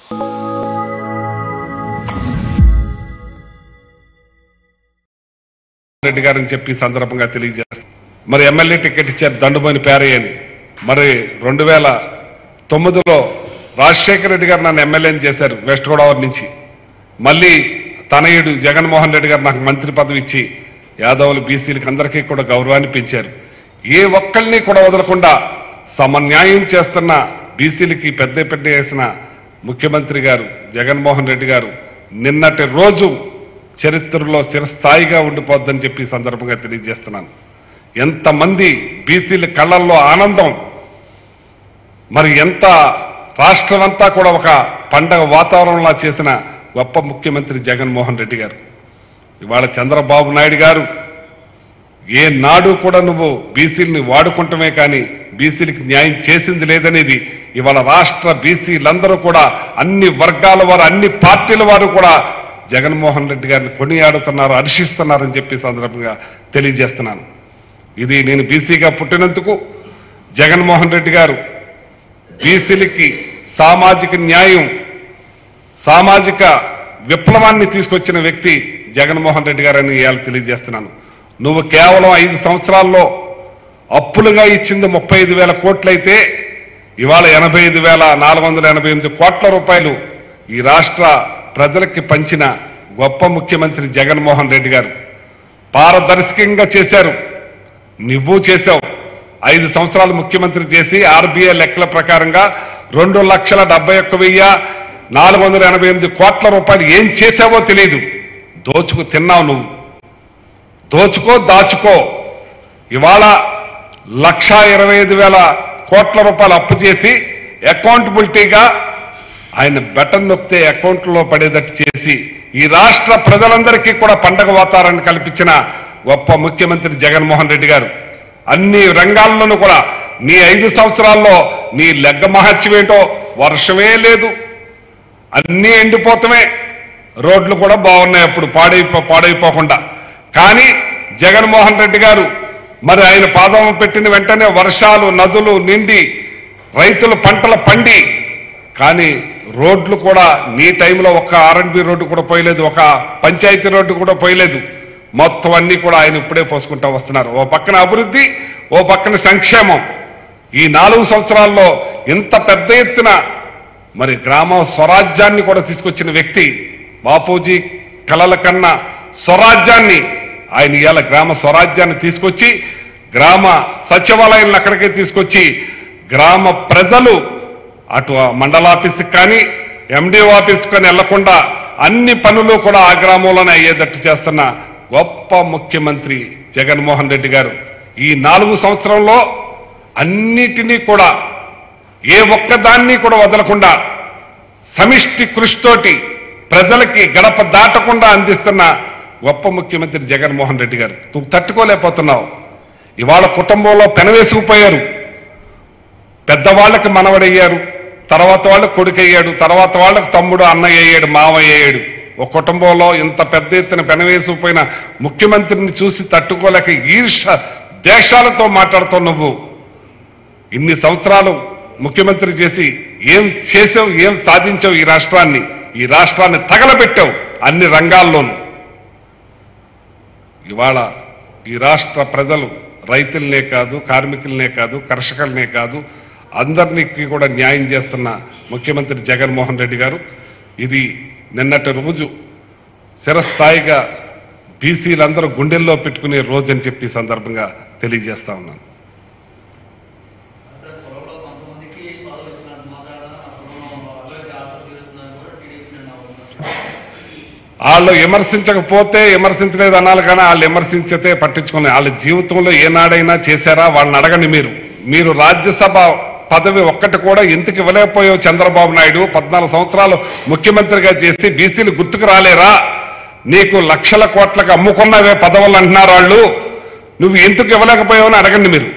రెడ్డి గారని చెప్పి ఈ సందర్భంగా తెలియజేస్తాను మరి ఎమ్మెల్యే టికెట్ ఇచ్చారు దండుమని పేరయ్య అని మరి రెండు వేల తొమ్మిదిలో రాజశేఖర రెడ్డి గారు నన్ను ఎమ్మెల్యేని చేశారు వెస్ట్ గోదావరి నుంచి మళ్ళీ తనయుడు జగన్మోహన్ రెడ్డి గారు నాకు మంత్రి పదవి ఇచ్చి యాదవులు బీసీలకు అందరికీ కూడా గౌరవాన్ని పెంచారు ఏ ఒక్కరిని కూడా వదలకుండా సమన్యాయం చేస్తున్న బీసీలకి పెద్ద పెద్ద వేసిన ముఖ్యమంత్రి గారు జగన్మోహన్ రెడ్డి గారు నిన్నటి రోజు చరిత్రలో చిరస్థాయిగా ఉండిపోద్దని చెప్పి ఈ సందర్భంగా తెలియజేస్తున్నాను ఎంతమంది బీసీల కళ్ళల్లో ఆనందం మరి ఎంత రాష్ట్రం అంతా కూడా ఒక పండగ వాతావరణంలా చేసిన గొప్ప ముఖ్యమంత్రి జగన్మోహన్ రెడ్డి గారు ఇవాళ చంద్రబాబు నాయుడు గారు ఏ నాడు కూడా నువ్వు బీసీలని వాడుకుంటమే కానీ బీసీలకు న్యాయం చేసింది లేదనేది ఇవాళ రాష్ట్ర బీసీలందరూ కూడా అన్ని వర్గాల వారు అన్ని పార్టీల వారు కూడా జగన్మోహన్ రెడ్డి గారిని కొనియాడుతున్నారు హర్షిస్తున్నారని చెప్పి ఈ సందర్భంగా తెలియజేస్తున్నాను ఇది నేను బీసీగా పుట్టినందుకు జగన్మోహన్ రెడ్డి గారు బీసీలకి సామాజిక న్యాయం సామాజిక విప్లవాన్ని తీసుకొచ్చిన వ్యక్తి జగన్మోహన్ రెడ్డి గారని ఇవాళ తెలియజేస్తున్నాను నువ్వు కేవలం ఐదు సంవత్సరాల్లో అప్పులుగా ఇచ్చింది ముప్పై ఐదు వేల కోట్లయితే ఇవాళ ఎనభై ఐదు వేల నాలుగు వందల ఎనభై ఎనిమిది కోట్ల రూపాయలు ఈ రాష్ట్ర ప్రజలకి పంచిన గొప్ప ముఖ్యమంత్రి జగన్మోహన్ రెడ్డి గారు పారదర్శకంగా చేశారు నువ్వు చేశావు ఐదు సంవత్సరాలు ముఖ్యమంత్రి చేసి ఆర్బీఐ లెక్కల ప్రకారంగా రెండు లక్షల డెబ్బై ఒక్క వెయ్యి నాలుగు వందల ఎనభై ఎనిమిది కోట్ల రూపాయలు ఏం చేసావో తెలియదు దోచుకు తిన్నావు నువ్వు దోచుకో దాచుకో ఇవాళ లక్ష ఇరవై ఐదు వేల కోట్ల రూపాయలు అప్పు చేసి అకౌంటబిలిటీగా ఆయన బటన్ నొక్కితే అకౌంట్లో పడేటట్టు చేసి ఈ రాష్ట్ర ప్రజలందరికీ కూడా పండగ వాతావరణం కల్పించిన గొప్ప ముఖ్యమంత్రి జగన్మోహన్ రెడ్డి గారు అన్ని రంగాల్లోనూ కూడా నీ ఐదు సంవత్సరాల్లో నీ లెగ్గ మహత్యం ఏంటో వర్షమే లేదు అన్నీ ఎండిపోతమే రోడ్లు కూడా బాగున్నాయి అప్పుడు పాడైపో పాడైపోకుండా కానీ జగన్మోహన్ రెడ్డి గారు మరి ఆయన పాదం పెట్టిన వెంటనే వర్షాలు నదులు నిండి రైతులు పంటలు పండి కానీ రోడ్లు కూడా నీ టైంలో ఒక ఆర్ఎండ్బి రోడ్డు కూడా పోయలేదు ఒక పంచాయతీ రోడ్డు కూడా పోయలేదు మొత్తం అన్ని కూడా ఆయన ఇప్పుడే పోసుకుంటూ వస్తున్నారు ఓ పక్కన అభివృద్ధి ఓ పక్కన సంక్షేమం ఈ నాలుగు సంవత్సరాల్లో ఇంత పెద్ద ఎత్తున మరి గ్రామ స్వరాజ్యాన్ని కూడా తీసుకొచ్చిన వ్యక్తి బాపూజీ కలల కన్నా స్వరాజ్యాన్ని ఆయన ఇవాళ గ్రామ స్వరాజ్యాన్ని తీసుకొచ్చి గ్రామ సచివాలయాలను అక్కడికే తీసుకొచ్చి గ్రామ ప్రజలు అటు ఆ మండల ఆఫీస్కి కానీ ఎండిఓ ఆఫీస్కి కానీ వెళ్లకుండా అన్ని పనులు కూడా ఆ గ్రామంలోనే అయ్యేటట్టు చేస్తున్న గొప్ప ముఖ్యమంత్రి జగన్మోహన్ రెడ్డి గారు ఈ నాలుగు సంవత్సరంలో అన్నిటినీ కూడా ఏ ఒక్కదాన్ని కూడా వదలకుండా సమిష్టి కృషితోటి ప్రజలకి గడప దాటకుండా అందిస్తున్న గొప్ప ముఖ్యమంత్రి జగన్మోహన్ రెడ్డి గారు నువ్వు తట్టుకోలేకపోతున్నావు ఇవాళ కుటుంబంలో పెనవేసుకుపోయారు పెద్దవాళ్ళకి మనవడయ్యారు తర్వాత వాళ్ళకి కొడుకు అయ్యాడు తర్వాత వాళ్ళకి తమ్ముడు అన్నయ్య అయ్యాడు మావయ్య అయ్యాడు ఒక కుటుంబంలో ఇంత పెద్ద ఎత్తున పెనవేసుకుపోయిన ముఖ్యమంత్రిని చూసి తట్టుకోలేక ఈర్ష దేశాలతో మాట్లాడుతావు నువ్వు ఇన్ని సంవత్సరాలు ముఖ్యమంత్రి చేసి ఏం చేసావు ఏం సాధించావు ఈ రాష్ట్రాన్ని ఈ రాష్ట్రాన్ని తగలబెట్టావు అన్ని రంగాల్లోనూ ఇవాళ ఈ రాష్ట్ర ప్రజలు రైతులనే కాదు కార్మికులనే కాదు కర్షకులనే కాదు అందరికీ కూడా న్యాయం చేస్తున్న ముఖ్యమంత్రి జగన్మోహన్ రెడ్డి గారు ఇది నిన్నటి రోజు చిరస్థాయిగా బీసీలందరూ గుండెల్లో పెట్టుకునే రోజు అని చెప్పి ఈ సందర్భంగా తెలియజేస్తా ఉన్నాను సార్ పొలంలో కొంతమందికి పదవి వచ్చినట్టు మాట్లాడడం ఆ పొలం వాళ్ళకి ఆటో తిరుగుతుందని కూడా టీడీపీ నిన్న ఉన్నారు వాళ్ళు విమర్శించకపోతే విమర్శించలేదు అనాలి కానీ వాళ్ళు విమర్శించితే పట్టించుకునే వాళ్ళ జీవితంలో ఏనాడైనా చేశారా వాళ్ళని అడగండి మీరు మీరు రాజ్యసభ పదవి ఒక్కటి కూడా ఎందుకు ఇవ్వలేకపోయావు చంద్రబాబు నాయుడు పద్నాలుగు సంవత్సరాలు ముఖ్యమంత్రిగా చేసి బీసీలు గుర్తుకు రాలేరా నీకు లక్షల కోట్లకు అమ్ముకున్నవే పదవులు అంటున్నారు వాళ్ళు నువ్వు ఎందుకు ఇవ్వలేకపోయావు అని అడగండి మీరు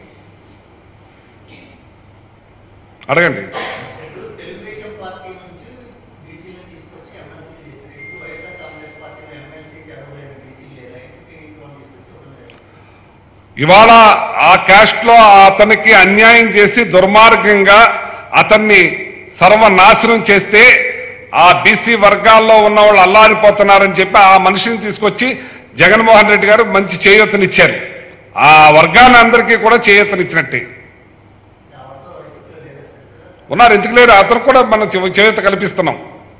అడగండి తెలుగుదేశం పార్టీ నుంచి బీసీలను తీసుకొచ్చి ఎమ్మెల్సీ చేశారు ఇప్పుడు వైఎస్ఆర్ కాంగ్రెస్ పార్టీలో ఎమ్మెల్సీ జరగలేదు బీసీలు లేదా టీడీపీలో తీసుకొచ్చి వదిలేదు ఇవాళ ఆ క్యాస్ట్ లో అతనికి అన్యాయం చేసి దుర్మార్గంగా అతన్ని సర్వనాశనం చేస్తే ఆ బీసీ వర్గాల్లో ఉన్న వాళ్ళు అల్లారిపోతున్నారని చెప్పి ఆ మనిషిని తీసుకొచ్చి జగన్మోహన్ రెడ్డి గారు మంచి చేయూతనిచ్చారు ఆ వర్గాన్ని అందరికీ కూడా చేయూతనిచ్చినట్టే ఎవరితో వైసీపీలో లేరు సార్ ఉన్నారు ఎందుకు లేరు అతను కూడా మనం చే- చేయూత కల్పిస్తున్నాం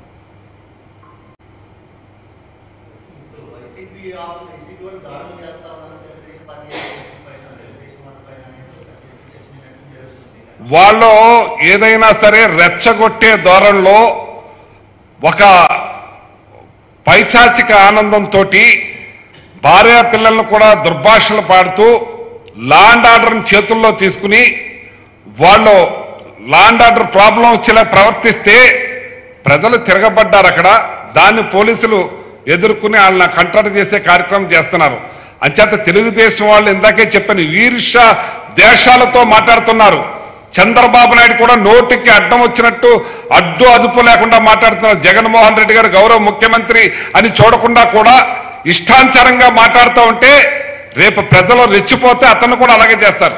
ఇప్పుడు వైసీపీ ఆఫీస్ వైసీపీ వాళ్ళు దాడులు చేస్తా ఉన్నారు తెలుగుదేశం పార్టీ పైన తెలుగుదేశం వాళ్ళ పైన అనేది ఒక చర్చించినట్టు జరుగుతుంది వాళ్ళు ఏదైనా సరే రెచ్చగొట్టే ధోరణిలో ఒక పైచాచిక ఆనందంతో భార్య పిల్లలను కూడా దుర్భాషలు పాడుతూ లాండ్ ఆర్డర్ని చేతుల్లో తీసుకుని వాళ్ళు లాండ్ ఆర్డర్ ప్రాబ్లం వచ్చేలా ప్రవర్తిస్తే ప్రజలు తిరగబడ్డారు అక్కడ దాన్ని పోలీసులు ఎదుర్కొని వాళ్ళని కంట్రోల్ చేసే కార్యక్రమం చేస్తున్నారు అంచేత తెలుగుదేశం వాళ్ళు ఇందాకే చెప్పాను ఈర్ష దేశాలతో మాట్లాడుతున్నారు చంద్రబాబు నాయుడు కూడా నోటికి అడ్డం వచ్చినట్టు అడ్డు అదుపు లేకుండా మాట్లాడుతున్నారు జగన్మోహన్ రెడ్డి గారు గౌరవ ముఖ్యమంత్రి అని చూడకుండా కూడా ఇష్టానుసారంగా మాట్లాడుతూ ఉంటే రేపు ప్రజలు రెచ్చిపోతే అతను కూడా అలాగే చేస్తారు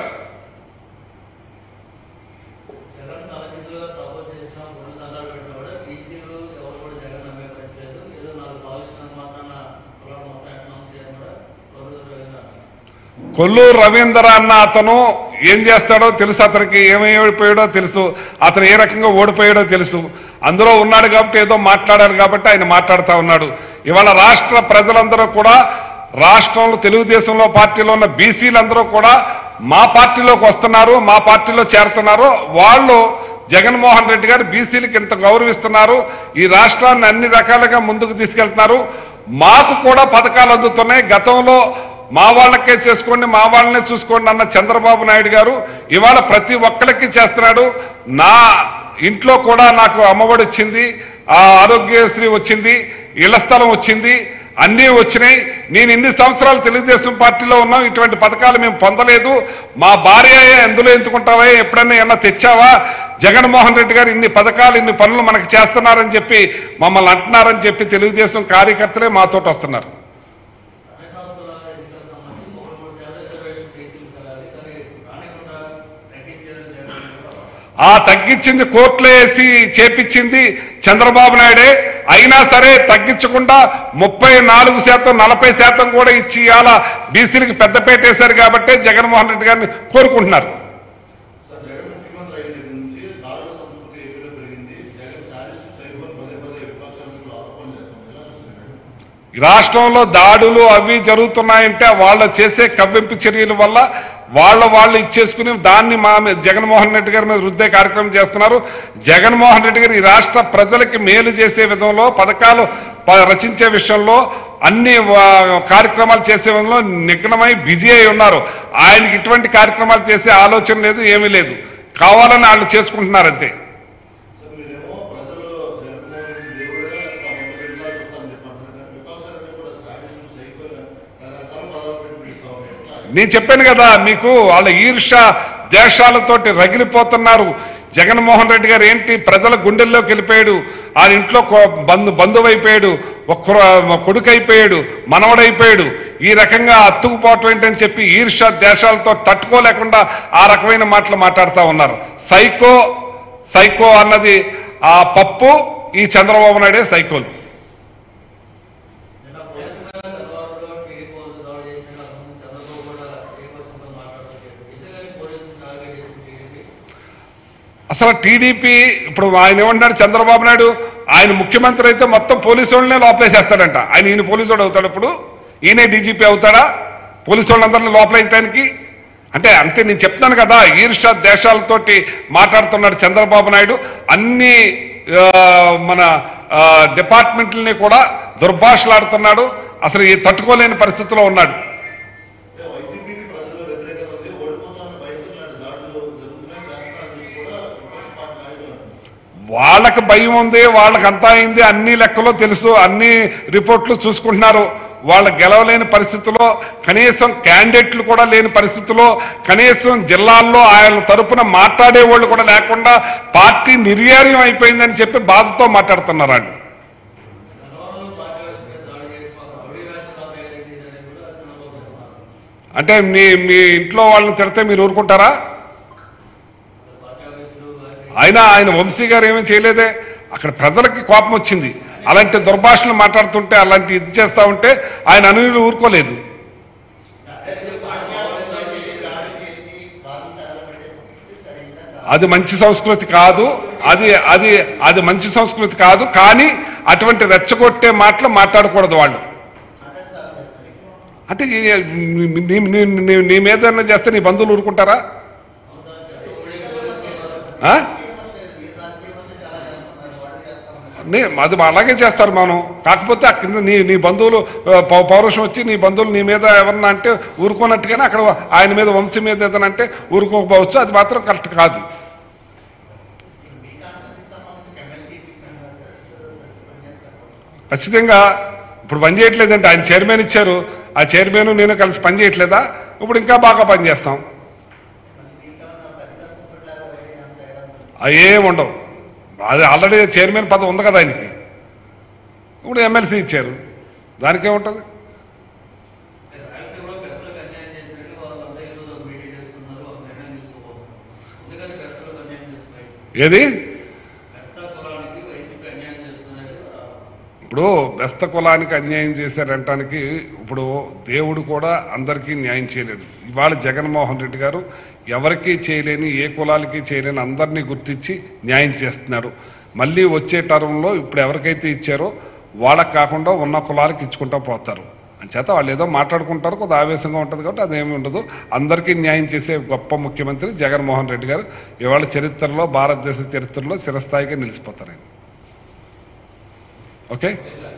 జగన్ తలకిందులుగా ప్రపోజ్ చేసిన రెండు దండాలు పెట్టినా కూడా బీసీలు ఎవరు కూడా జగన్ నమ్మే పరిస్థితి లేదు ఏదో నాలుగు కాల్ ఇచ్చిన మాత్రాన కులాలు మొత్తం ఎకనామిక్ చేయడం కూడా కొడుకు రవీంద్ర కొల్లూరు రవీంద్ర అన్న అతను ఏం చేస్తాడో తెలుసు అతనికి ఏమైపోయాడో తెలుసు అతను ఏ రకంగా ఓడిపోయాడో తెలుసు అందులో ఉన్నాడు కాబట్టి ఏదో మాట్లాడారు కాబట్టి ఆయన మాట్లాడుతూ ఉన్నాడు ఇవాళ రాష్ట్ర ప్రజలందరూ కూడా రాష్ట్రంలో తెలుగుదేశంలో పార్టీలో ఉన్న బీసీలందరూ కూడా మా పార్టీలోకి వస్తున్నారు మా పార్టీలో చేరుతున్నారు వాళ్ళు జగన్మోహన్ రెడ్డి గారు బీసీలకు ఇంత గౌరవిస్తున్నారు ఈ రాష్ట్రాన్ని అన్ని రకాలుగా ముందుకు తీసుకెళ్తున్నారు మాకు కూడా పథకాలు అందుతున్నాయి గతంలో మా వాళ్ళకే చేసుకోండి మా వాళ్ళనే చూసుకోండి అన్న చంద్రబాబు నాయుడు గారు ఇవాళ ప్రతి ఒక్కరికి చేస్తున్నాడు నా ఇంట్లో కూడా నాకు అమ్మఒడి వచ్చింది ఆ ఆరోగ్యశ్రీ వచ్చింది ఇళ్ల స్థలం వచ్చింది అన్నీ వచ్చినాయి నేను ఇన్ని సంవత్సరాలు తెలుగుదేశం పార్టీలో ఉన్నాం ఇటువంటి పథకాలు మేము పొందలేదు మా భార్య ఎందులో ఎందుకుంటావా ఎప్పుడైనా ఏమన్నా తెచ్చావా జగన్మోహన్ రెడ్డి గారు ఇన్ని పథకాలు ఇన్ని పనులు మనకు చేస్తున్నారని చెప్పి మమ్మల్ని అంటున్నారని చెప్పి తెలుగుదేశం కార్యకర్తలే మాతోటి వస్తున్నారు స్థానిక సంస్థల ఎన్నికలకు సంబంధించి మూడు మూడు శాతం రిజర్వేషన్ బీసీలు కలాలి కానీ రానికుండా తగ్గించారు జగన్ కూడా ఆ తగ్గించింది కోర్టులో వేసి చేపించింది చంద్రబాబు నాయుడే అయినా సరే తగ్గించకుండా ముప్పై నాలుగు శాతం నలభై శాతం కూడా ఇచ్చి ఇవాళ బీసీలకు పెద్దపేట వేశారు కాబట్టి జగన్మోహన్ రెడ్డి గారిని కోరుకుంటున్నారు సార్ జగన్ ముఖ్యమంత్రి అయిన దగ్గర నుంచి దారుణ సంస్కృతి ఏపీలో పెరిగింది జగన్ శారీస్ సైబర్ పదే పదే విపక్షాల మీద ఆరోపణలు చేస్తుంది ఎలా చూస్తున్నారు ఈ రాష్ట్రంలో దాడులు అవి జరుగుతున్నాయంటే వాళ్ళు చేసే కవ్వింపు చర్యల వల్ల వాళ్ళ వాళ్ళు ఇచ్చేసుకుని దాన్ని మా మీద జగన్మోహన్ రెడ్డి గారి మీద రుద్దే కార్యక్రమం చేస్తున్నారు జగన్మోహన్ రెడ్డి గారు ఈ రాష్ట్ర ప్రజలకి మేలు చేసే విధంలో పథకాలు ప- రచించే విషయంలో అన్ని వా- కార్యక్రమాలు చేసే విధంలో నిఘ్నమై బిజీ అయి ఉన్నారు ఆయనకి ఇటువంటి కార్యక్రమాలు చేసే ఆలోచన లేదు ఏమీ లేదు కావాలని వాళ్ళు చేసుకుంటున్నారు అంతే సార్ మీరేమో ప్రజలు జగన్మోహన్ రెడ్డి దేవుడుగా తమ జిల్లా చూస్తామని చెప్పంటున్నారు కానీ విపక్షాలన్నీ కూడా శారీస్ సైబర్ రకరకాల పదాలు పెట్టి పిలుస్తా ఉన్నారు నేను చెప్పాను కదా మీకు వాళ్ళ ఈర్ష దేశాలతోటి రగిలిపోతున్నారు జగన్మోహన్ రెడ్డి గారు ఏంటి ప్రజల గుండెల్లోకి వెళ్ళిపోయాడు ఆయన ఇంట్లో కొ- బంధు బంధువు అయిపోయాడు ఒక కుర- కొడుకు అయిపోయాడు మనవడైపోయాడు ఈ రకంగా అత్తుకుపోవటం ఏంటని చెప్పి ఈర్ష దేశాలతో తట్టుకోలేకుండా ఆ రకమైన మాటలు మాట్లాడుతూ ఉన్నారు సైకో సైకో అన్నది ఆ పప్పు ఈ చంద్రబాబు నాయుడే సైకోలు నిన్న పోలీసు మీద తెల్లవారులో టీడీపీ పోలీసులు దాడి చేసిన అసలు చంద్రబాబు కూడా ఏ క్వశ్చన్తో మాట్లాడలేదు ఎందుకని పోలీసులు టార్గెట్ చేసింది టీడీపీ అసలు టీడీపీ ఇప్పుడు ఆయన ఏమన్నాడు చంద్రబాబు నాయుడు ఆయన ముఖ్యమంత్రి అయితే మొత్తం పోలీసు వాళ్ళనే లోపలేసేస్తాడంట ఆయన ఈయన పోలీసు వాడు అవుతాడు ఇప్పుడు ఈయనే డీజీపీ అవుతాడా పోలీసు వాళ్ళందరినీ లోపలేయటానికి అంటే అంతే నేను చెప్తున్నాను కదా ఈర్ష దేశాలతోటి మాట్లాడుతున్నాడు చంద్రబాబు నాయుడు అన్ని ఆ, మన ఆ, డిపార్ట్మెంట్లని కూడా దుర్భాషలాడుతున్నాడు అసలు ఈ తట్టుకోలేని పరిస్థితిలో ఉన్నాడు అంటే వైసీపీకి ప్రజల్లో వ్యతిరేకత ఉంది ఓడిపోతామని భయంతో ఇలాంటి దాడులు జరుగుతున్నాయి చేస్తారని కూడా విపక్ష పార్టీ నాయకులు అంటున్నారు వాళ్ళకి భయం ఉంది వాళ్ళకి అంతా అయింది అన్ని లెక్కలో తెలుసు అన్ని రిపోర్ట్లు చూసుకుంటున్నారు వాళ్ళు గెలవలేని పరిస్థితిలో కనీసం క్యాండిడేట్లు కూడా లేని పరిస్థితిలో కనీసం జిల్లాల్లో ఆయన తరపున మాట్లాడే వాళ్ళు కూడా లేకుండా పార్టీ నిర్వీర్యం అయిపోయిందని చెప్పి బాధతో మాట్లాడుతున్నారు వాళ్ళు తెల్లవారులో పార్టీ ఆఫీస్ మీద దాడి చేయడం ఒక రౌడీ రాజ్యంగా తయారైంది అని కూడా చంద్రబాబు చేస్తున్నారు అంటే మీ మీ ఇంట్లో వాళ్ళని తిడితే మీరు ఊరుకుంటారా పార్టీ ఆఫీసులు అయినా ఆయన వంశీ గారు ఏమీ చేయలేదే అక్కడ ప్రజలకి కోపం వచ్చింది అలాంటి దుర్భాషలు మాట్లాడుతుంటే అలాంటి ఇది చేస్తా ఉంటే ఆయన అనుయులు ఊరుకోలేదు దాడి చేసి బాబు తగలబెట్టే సంస్కృతి సరైనదా కాదా? అది మంచి సంస్కృతి కాదు అది అది అది మంచి సంస్కృతి కాదు కానీ అటువంటి రెచ్చగొట్టే మాటలు మాట్లాడకూడదు వాళ్ళు మాట్లాడతారు కదా సార్ ఇప్పుడు. అంటే ఈ- నీ- నీ- నీ- నీ- నీ మీద ఏదైనా చేస్తే నీ బంధువులు ఊరుకుంటారా ఆ? ఈ రాజకీయ మంది చాలా చేస్తున్నారు వాళ్ళు చేస్తా ఉన్నారు నే అది అలాగే చేస్తారు మనం కాకపోతే ఆ కింద నీ నీ బంధువులు ఆ, పౌ- పౌరుషం వచ్చి నీ బంధువులు నీ మీద ఎవరన్నా అంటే ఊరుకోనట్టుగానే అక్కడ ఆయన మీద వంశీ మీద ఏదైనా అంటే ఊరుకోకపోవచ్చు అది మాత్రం కరెక్ట్ కాదు మీ కాన్స్టిట్యూన్సీకి సంబంధించి ఎమ్మెల్సీ పనిచేస్తారు ఖచ్చితంగా ఇప్పుడు పని చేయట్లేదంటే ఆయన చైర్మన్ ఇచ్చారు ఆ చైర్మన్ నేను కలిసి పని చేయట్లేదా ఇప్పుడు ఇంకా బాగా పని చేస్తాం అవి ఏం ఉండవు అది ఆల్రెడీ చైర్మన్ పదవి ఉంది కదా ఆయనకి ఇప్పుడు ఎమ్మెల్సీ ఇచ్చారు దానికేముంటుంది రాయలసీమలో పెద్దలకు అన్యాయం చేసినట్టు వాళ్ళందరూ ఈరోజు ఒక మీటింగ్ చేసుకున్నారు ఒక నిర్ణయం తీసుకోబోతున్నారు అందుకని పెద్దలకు అన్యాయం చేస్తున్నారు ఏది పెస్తా కులానికి వైసీపీ అన్యాయం చేస్తున్నట్టు ఆ, ఇప్పుడు బెస్త కులానికి అన్యాయం చేశారంటానికి ఇప్పుడు దేవుడు కూడా అందరికీ న్యాయం చేయలేదు ఇవాళ జగన్మోహన్ రెడ్డి గారు ఎవరికీ చేయలేని ఏ కులాలకి చేయలేని అందరినీ గుర్తించి న్యాయం చేస్తున్నాడు మళ్ళీ వచ్చే టర్మ్లో ఇప్పుడు ఎవరికైతే ఇచ్చారో వాళ్ళకి కాకుండా ఉన్న కులాలకు ఇచ్చుకుంటూ పోతారు అంచేత వాళ్ళు ఏదో మాట్లాడుకుంటారు కొద్ది ఆవేశంగా ఉంటుంది కాబట్టి అదేమి ఉండదు అందరికీ న్యాయం చేసే గొప్ప ముఖ్యమంత్రి జగన్మోహన్ రెడ్డి గారు ఇవాళ చరిత్రలో భారతదేశ చరిత్రలో చిరస్థాయిగా నిలిచిపోతారు ఆయన ఓకే